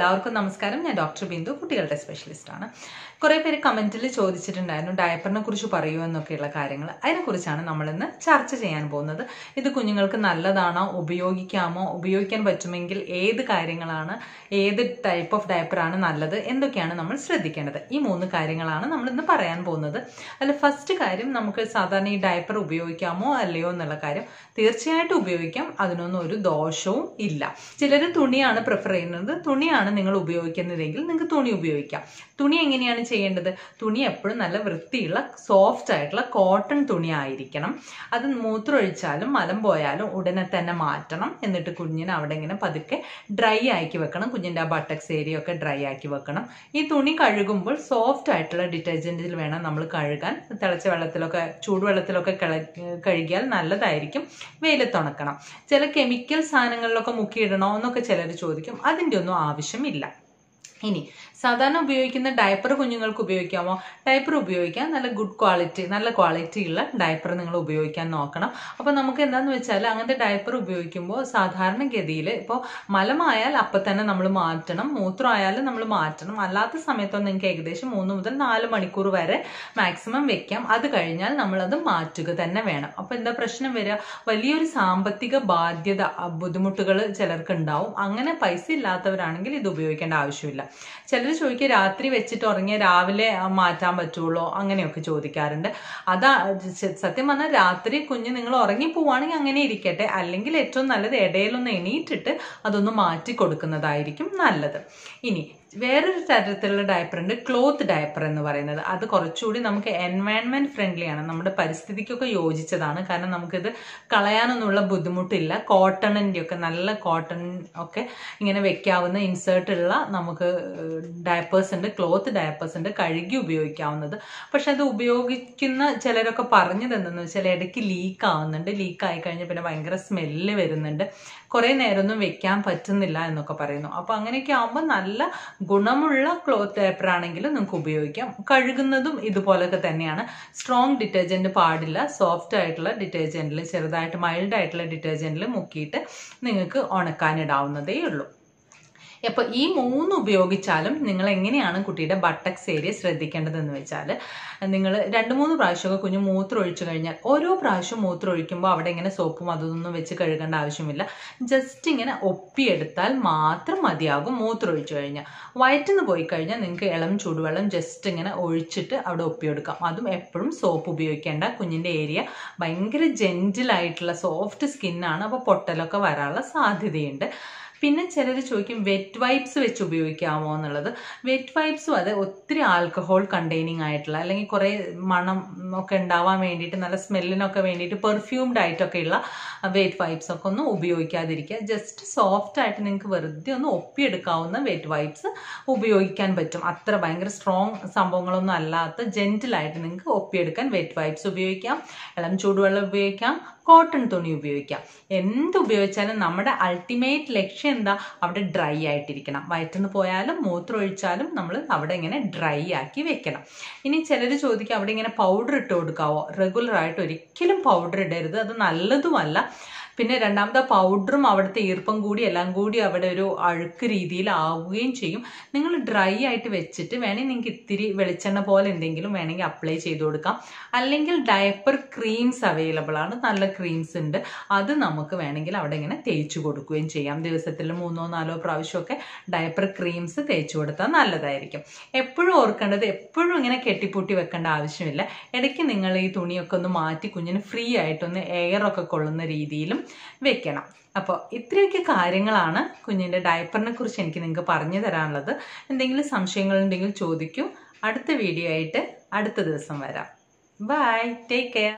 എല്ലാവർക്കും നമസ്കാരം ഞാൻ ഡോക്ടർ ബിന്ദു കുട്ടികളുടെ സ്പെഷ്യലിസ്റ്റ് ആണ് കുറേ പേര് കമന്റിൽ ചോദിച്ചിട്ടുണ്ടായിരുന്നു ഡയപ്പറിനെ കുറിച്ച് പറയൂ എന്നൊക്കെയുള്ള കാര്യങ്ങൾ അതിനെക്കുറിച്ചാണ് നമ്മളിന്ന് ചർച്ച ചെയ്യാൻ പോകുന്നത് ഇത് കുഞ്ഞുങ്ങൾക്ക് നല്ലതാണോ ഉപയോഗിക്കാമോ ഉപയോഗിക്കാൻ പറ്റുമെങ്കിൽ ഏത് കാര്യങ്ങളാണ് ഏത് ടൈപ്പ് ഓഫ് ഡയപ്പറാണ് നല്ലത് എന്തൊക്കെയാണ് നമ്മൾ ശ്രദ്ധിക്കേണ്ടത് ഈ മൂന്ന് കാര്യങ്ങളാണ് നമ്മൾ ഇന്ന് പറയാൻ പോകുന്നത് അതിൽ ഫസ്റ്റ് കാര്യം നമുക്ക് സാധാരണ ഈ ഡയപ്പർ ഉപയോഗിക്കാമോ അല്ലയോ എന്നുള്ള കാര്യം തീർച്ചയായിട്ടും ഉപയോഗിക്കാം അതിനൊന്നും ഒരു ദോഷവും ഇല്ല ചിലർ തുണിയാണ് പ്രിഫർ ചെയ്യുന്നത് തുണിയാണ് നിങ്ങൾ ഉപയോഗിക്കുന്നതെങ്കിൽ നിങ്ങൾക്ക് തുണി ഉപയോഗിക്കാം തുണി എങ്ങനെയാണ് ചെയ്യേണ്ടത് തുണി എപ്പോഴും നല്ല വൃത്തിയുള്ള സോഫ്റ്റ് ആയിട്ടുള്ള കോട്ടൺ തുണി ആയിരിക്കണം അത് മൂത്രമൊഴിച്ചാലും മലം പോയാലും ഉടനെ തന്നെ മാറ്റണം എന്നിട്ട് കുഞ്ഞിനെ അവിടെ ഇങ്ങനെ പതുക്കെ ഡ്രൈ ആക്കി വെക്കണം കുഞ്ഞിൻ്റെ ആ ബട്ടക്സ് ഏരിയ ഒക്കെ ഡ്രൈ ആക്കി വെക്കണം ഈ തുണി കഴുകുമ്പോൾ സോഫ്റ്റ് ആയിട്ടുള്ള ഡിറ്റർജൻറ്റിൽ വേണം നമ്മൾ കഴുകാൻ തിളച്ച വെള്ളത്തിലൊക്കെ ചൂടുവെള്ളത്തിലൊക്കെ കിള കഴുകിയാൽ നല്ലതായിരിക്കും വെയിലത്തുണക്കണം ചില കെമിക്കൽ സാധനങ്ങളിലൊക്കെ മുക്കിയിടണോ എന്നൊക്കെ ചിലർ ചോദിക്കും അതിൻ്റെ ഒന്നും ആവശ്യമില്ല ഇനി സാധാരണ ഉപയോഗിക്കുന്ന ഡയപ്പർ കുഞ്ഞുങ്ങൾക്ക് ഉപയോഗിക്കാമോ ഡയപ്പർ ഉപയോഗിക്കാൻ നല്ല ഗുഡ് ക്വാളിറ്റി നല്ല ക്വാളിറ്റി ഉള്ള ഡയപ്പർ നിങ്ങൾ ഉപയോഗിക്കാൻ നോക്കണം അപ്പോൾ നമുക്ക് എന്താന്ന് വെച്ചാൽ അങ്ങനത്തെ ഡയപ്പർ ഉപയോഗിക്കുമ്പോൾ സാധാരണഗതിയിൽ ഇപ്പോൾ മലമായാൽ അപ്പം തന്നെ നമ്മൾ മാറ്റണം മൂത്രമായാലും നമ്മൾ മാറ്റണം അല്ലാത്ത സമയത്തൊന്നും നിങ്ങൾക്ക് ഏകദേശം മൂന്ന് മുതൽ നാല് മണിക്കൂർ വരെ മാക്സിമം വെക്കാം അത് കഴിഞ്ഞാൽ നമ്മളത് മാറ്റുക തന്നെ വേണം അപ്പോൾ എന്താ പ്രശ്നം വരിക വലിയൊരു സാമ്പത്തിക ബാധ്യത ബുദ്ധിമുട്ടുകൾ ചിലർക്ക് ഉണ്ടാവും അങ്ങനെ പൈസ ഇല്ലാത്തവരാണെങ്കിൽ ഇത് ഉപയോഗിക്കേണ്ട ആവശ്യമില്ല ചിലർ ചോദിക്കുക രാത്രി വെച്ചിട്ട് ഉറങ്ങിയ രാവിലെ മാറ്റാൻ പറ്റുള്ളൂ അങ്ങനെയൊക്കെ ചോദിക്കാറുണ്ട് അതാ സത്യം പറഞ്ഞാൽ രാത്രി കുഞ്ഞ് നിങ്ങൾ ഉറങ്ങി പോവാണെങ്കിൽ അങ്ങനെ ഇരിക്കട്ടെ അല്ലെങ്കിൽ ഏറ്റവും നല്ലത് ഇടയിലൊന്ന് എണീറ്റിട്ട് അതൊന്ന് മാറ്റി കൊടുക്കുന്നതായിരിക്കും നല്ലത് ഇനി വേറൊരു തരത്തിലുള്ള ഡയപ്പർ ഉണ്ട് ക്ലോത്ത് ഡയപ്പർ എന്ന് പറയുന്നത് അത് കുറച്ചുകൂടി നമുക്ക് എൻവയൺമെന്റ് ഫ്രണ്ട്ലി ആണ് നമ്മുടെ പരിസ്ഥിതിക്കൊക്കെ യോജിച്ചതാണ് കാരണം നമുക്കിത് കളയാനൊന്നുമുള്ള ബുദ്ധിമുട്ടില്ല കോട്ടണിൻ്റെ ഒക്കെ നല്ല കോട്ടൺ ഒക്കെ ഇങ്ങനെ വെക്കാവുന്ന ഇൻസേർട്ട് ഉള്ള നമുക്ക് ഡയപ്പേഴ്സ് ഉണ്ട് ക്ലോത്ത് ഡയപ്പേഴ്സ് ഉണ്ട് കഴുകി ഉപയോഗിക്കാവുന്നത് പക്ഷെ അത് ഉപയോഗിക്കുന്ന ചിലരൊക്കെ പറഞ്ഞത് എന്തെന്ന് വെച്ചാൽ ഇടയ്ക്ക് ലീക്ക് ആവുന്നുണ്ട് ലീക്ക് ആയി കഴിഞ്ഞാൽ പിന്നെ ഭയങ്കര സ്മെല്ല് വരുന്നുണ്ട് കുറേ നേരമൊന്നും വെക്കാൻ പറ്റുന്നില്ല എന്നൊക്കെ പറയുന്നു അപ്പോൾ അങ്ങനെയൊക്കെ ആകുമ്പോൾ നല്ല ഗുണമുള്ള ക്ലോത്ത് പേപ്പർ ആണെങ്കിലും നിങ്ങൾക്ക് ഉപയോഗിക്കാം കഴുകുന്നതും ഇതുപോലൊക്കെ തന്നെയാണ് സ്ട്രോങ് ഡിറ്റർജൻറ്റ് പാടില്ല സോഫ്റ്റ് ആയിട്ടുള്ള ഡിറ്റർജൻറ്റിൽ ചെറുതായിട്ട് മൈൽഡ് ആയിട്ടുള്ള ഡിറ്റർജൻറ്റിൽ മുക്കിയിട്ട് നിങ്ങൾക്ക് ഉണക്കാനിടാവുന്നതേ ഉള്ളൂ അപ്പോൾ ഈ മൂന്ന് ഉപയോഗിച്ചാലും നിങ്ങൾ എങ്ങനെയാണ് കുട്ടിയുടെ ബട്ടക്സ് ഏരിയ ശ്രദ്ധിക്കേണ്ടതെന്ന് വെച്ചാൽ നിങ്ങൾ രണ്ട് മൂന്ന് പ്രാവശ്യമൊക്കെ കുഞ്ഞ് മൂത്രം ഒഴിച്ചു കഴിഞ്ഞാൽ ഓരോ പ്രാവശ്യം മൂത്രം ഒഴിക്കുമ്പോൾ അവിടെ ഇങ്ങനെ സോപ്പും അതൊന്നും വെച്ച് കഴുകേണ്ട ആവശ്യമില്ല ജസ്റ്റ് ഇങ്ങനെ ഒപ്പിയെടുത്താൽ മാത്രം മതിയാകും മൂത്രം ഒഴിച്ചു കഴിഞ്ഞാൽ വയറ്റിന്ന് പോയി കഴിഞ്ഞാൽ നിങ്ങൾക്ക് ഇളം ചൂടുവെള്ളം ജസ്റ്റ് ഇങ്ങനെ ഒഴിച്ചിട്ട് അവിടെ ഒപ്പിയെടുക്കാം അതും എപ്പോഴും സോപ്പ് ഉപയോഗിക്കേണ്ട കുഞ്ഞിൻ്റെ ഏരിയ ഭയങ്കര ജെൻറ്റിലായിട്ടുള്ള സോഫ്റ്റ് സ്കിന്നാണ് അപ്പോൾ പൊട്ടലൊക്കെ വരാനുള്ള സാധ്യതയുണ്ട് പിന്നെ ചിലർ ചോദിക്കും വെറ്റ് വൈപ്സ് വെച്ച് ഉപയോഗിക്കാമോ എന്നുള്ളത് വെറ്റ് വൈപ്സും അത് ഒത്തിരി ആൽക്കഹോൾ കണ്ടെയ്നിങ് ആയിട്ടുള്ള അല്ലെങ്കിൽ കുറേ മണം ഒക്കെ ഉണ്ടാവാൻ വേണ്ടിയിട്ട് നല്ല സ്മെല്ലിനൊക്കെ വേണ്ടിയിട്ട് പെർഫ്യൂംഡ് ആയിട്ടൊക്കെ ഉള്ള വെറ്റ് വൈപ്സ് ഒക്കെ ഒന്ന് ഉപയോഗിക്കാതിരിക്കുക ജസ്റ്റ് സോഫ്റ്റ് ആയിട്ട് നിങ്ങൾക്ക് വെറുതെ ഒന്ന് ഒപ്പിയെടുക്കാവുന്ന വെറ്റ് വൈപ്സ് ഉപയോഗിക്കാൻ പറ്റും അത്ര ഭയങ്കര സ്ട്രോങ് സംഭവങ്ങളൊന്നും അല്ലാത്ത ജെൻറ്റിലായിട്ട് നിങ്ങൾക്ക് ഒപ്പിയെടുക്കാൻ വെറ്റ് വൈപ്സ് ഉപയോഗിക്കാം ഇളം ചൂടുവെള്ളം ഉപയോഗിക്കാം കോട്ടൺ തുണി ഉപയോഗിക്കാം എന്ത് ഉപയോഗിച്ചാലും നമ്മുടെ അൾട്ടിമേറ്റ് ലക്ഷ്യം എന്താ അവിടെ ഡ്രൈ ആയിട്ടിരിക്കണം വയറ്റുനിന്ന് പോയാലും മൂത്രം ഒഴിച്ചാലും നമ്മൾ അവിടെ ഇങ്ങനെ ഡ്രൈ ആക്കി വെക്കണം ഇനി ചിലർ ചോദിക്കും അവിടെ ഇങ്ങനെ പൗഡർ ഇട്ട് കൊടുക്കാവോ റെഗുലർ ആയിട്ട് ഒരിക്കലും പൗഡർ ഇടരുത് അത് നല്ലതുമല്ല പിന്നെ രണ്ടാമത്തെ പൗഡറും അവിടുത്തെ ഈർപ്പം കൂടി എല്ലാം കൂടി അവിടെ ഒരു അഴുക്ക് രീതിയിൽ ആവുകയും ചെയ്യും നിങ്ങൾ ഡ്രൈ ആയിട്ട് വെച്ചിട്ട് വേണമെങ്കിൽ നിങ്ങൾക്ക് ഇത്തിരി വെളിച്ചെണ്ണ പോലെ എന്തെങ്കിലും വേണമെങ്കിൽ അപ്ലൈ ചെയ്ത് കൊടുക്കാം അല്ലെങ്കിൽ ഡയപ്പർ ക്രീംസ് അവൈലബിൾ ആണ് നല്ല ക്രീംസ് ഉണ്ട് അത് നമുക്ക് വേണമെങ്കിൽ അവിടെ ഇങ്ങനെ തേച്ച് കൊടുക്കുകയും ചെയ്യാം ദിവസത്തിൽ മൂന്നോ നാലോ പ്രാവശ്യമൊക്കെ ഡയപ്പർ ക്രീംസ് തേച്ച് കൊടുത്താൽ നല്ലതായിരിക്കും എപ്പോഴും ഓർക്കേണ്ടത് എപ്പോഴും ഇങ്ങനെ കെട്ടിപ്പൂട്ടി വെക്കേണ്ട ആവശ്യമില്ല ഇടയ്ക്ക് നിങ്ങൾ ഈ തുണിയൊക്കെ ഒന്ന് മാറ്റി കുഞ്ഞിന് ഫ്രീ ആയിട്ടൊന്ന് എയറൊക്കെ കൊള്ളുന്ന രീതിയിലും വെക്കണം അപ്പോൾ ഇത്രയൊക്കെ കാര്യങ്ങളാണ് കുഞ്ഞിൻ്റെ ഡയപ്പറിനെ കുറിച്ച് എനിക്ക് നിങ്ങൾക്ക് പറഞ്ഞു തരാനുള്ളത് എന്തെങ്കിലും സംശയങ്ങളുണ്ടെങ്കിൽ ചോദിക്കൂ അടുത്ത വീഡിയോ ആയിട്ട് അടുത്ത ദിവസം വരാം ബൈ ടേക്ക് കെയർ